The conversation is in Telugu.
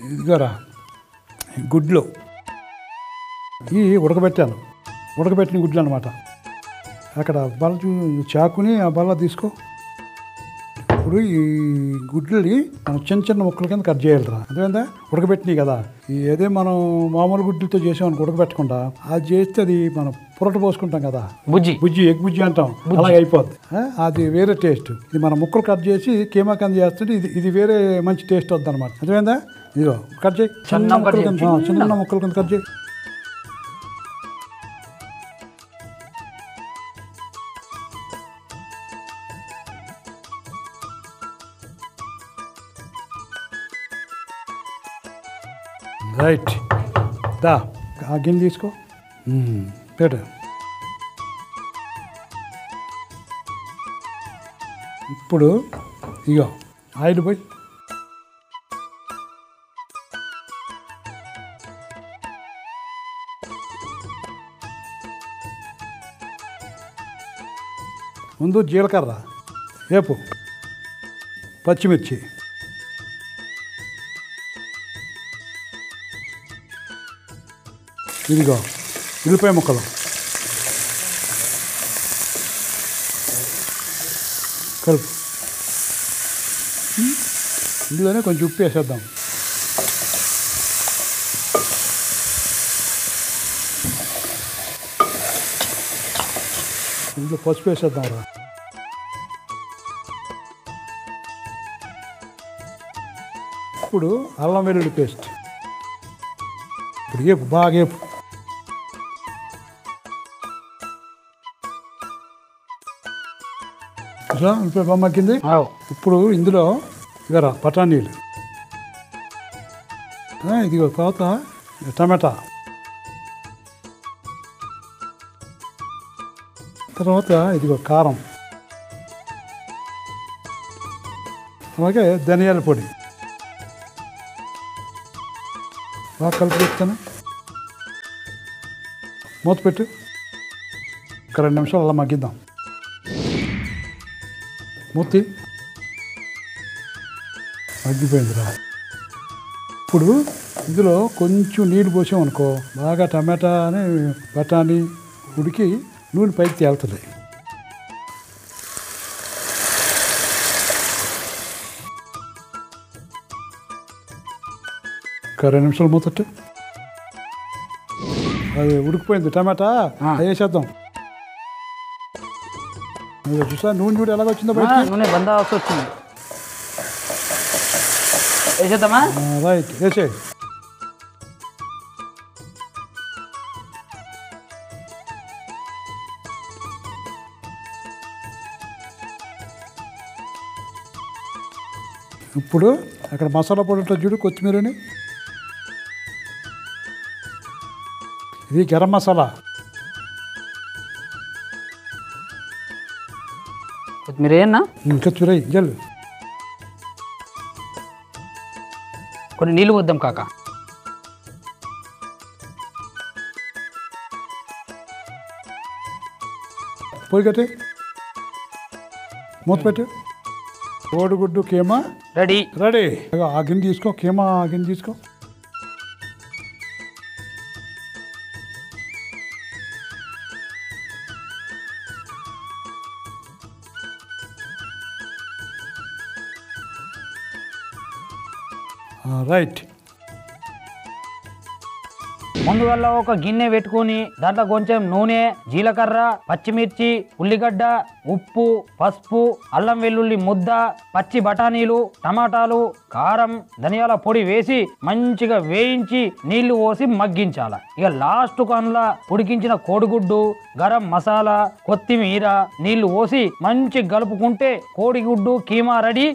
ఇదిగోరా గుడ్లు ఇవి ఉడకబెట్టాను ఉడకబెట్టిన గుడ్లు అనమాట అక్కడ బల్ల చూ- చాకుని ఆ బల్ల తీసుకో ఇప్పుడు ఈ గుడ్లని మనం చిన్న చిన్న ముక్కల కింద కట్ చేయాలిరా అర్థమైందా ఉడకబెట్టినాయి కదా ఈ అదే మనం మామూలు గుడ్లతో చేసామనుకో ఉడకబెట్టకుండా అది చేస్తే అది మనం పొరట పోసుకుంటాం కదా బుజ్జి బుజ్జి ఎగ్ బుజ్జి అంటాం అలాగే అయిపోద్ది ఆ, అది వేరే టేస్ట్ ఇది మనం ముక్కలు కట్ చేసి కీమా కింద చేస్తుంటే ఇది ఇది వేరే మంచి టేస్ట్ వద్దు అనమాట అర్థమైందా ఇదిగో కట్ చేయి చిన్న చిన్న ముక్కల కట్ కింద ఆ, చిన్న ముక్కల కింద కట్ చేయి రైట్ దా ఆ గిన్నె తీసుకో మ్మ్. పెట్టు ఇప్పుడు ఇగో ఆయిల్ పోయి ముందు జీలకర్ర వేపు పచ్చిమిర్చి ఇదిగో ఉల్లిపాయ ముక్కలు కలుపు ఇందులోనే కొంచెం ఉప్పు వేసేద్దాం ఇందులో పసుపు వేసేద్దాం రా ఇప్పుడు అల్లం వెల్లుల్లి పేస్ట్ ఇప్పుడు ఏపు బాగా ఏపు చూసా ఇప్పుడు బొమ్మకింది ఆవ్. ఇప్పుడు ఇందులో ఇగరా బఠానీలు ఆ, ఇదిగో తర్వాత టమాటా తర్వాత ఇదిగో కారం అలాగే ధనియాల పొడి బాగా కలిపి పెడతాను మూత పెట్టు ఒక రెండు నిమిషాలు అలా మగ్గిద్దాం మూతి మగ్గిపోయిందిరా ఇప్పుడు ఇందులో కొంచెం నీళ్ళు పోసామనుకో బాగా టమాటా అని బఠానీ ఉడికి నూనె పైకి తేలుతుంది ఒక రెండు నిమిషాలు మూతట్టు అది ఉడికిపోయింది టమాటా ఆ. అది వేసేద్దాం అదిగో చూసా నూనె చూడు ఎలాగొచ్చిందో ఆ, బయటికి నూనె బందావస్తు వచ్చింది వేసేద్దామా రైట్ వేసేయి ఇప్పుడు అక్కడ మసాలా పొడి ఉంటుంది చూడు కొత్తిమీరని ఇది గరం మసాలా కొత్తిమీర ఏనా కొత్తిమీర జల్లు కొన్ని నీళ్ళు వద్దాం కాక పొయ్యి కట్టి మూత పెట్టు కోడిగుడ్డు కీమా రెడీ రెడీ ఇదిగో ఆ గిన్నె తీసుకో కీమా ఆ గిన్నె తీసుకో రైట్ ముందుగల్లా ఒక గిన్నె పెట్టుకొని దాంట్లో కొంచెం నూనె జీలకర్ర పచ్చిమిర్చి ఉల్లిగడ్డ ఉప్పు పసుపు అల్లం వెల్లుల్లి ముద్ద పచ్చి బఠానీలు టమాటాలు కారం ధనియాల పొడి వేసి మంచిగా వేయించి నీళ్లు పోసి మగ్గించాల ఇక లాస్ట్ కన్లా ఉడికించిన కోడిగుడ్డు గరం మసాలా కొత్తిమీర నీళ్లు పోసి మంచి కలుపుకుంటే కోడిగుడ్డు కీమా రెడీ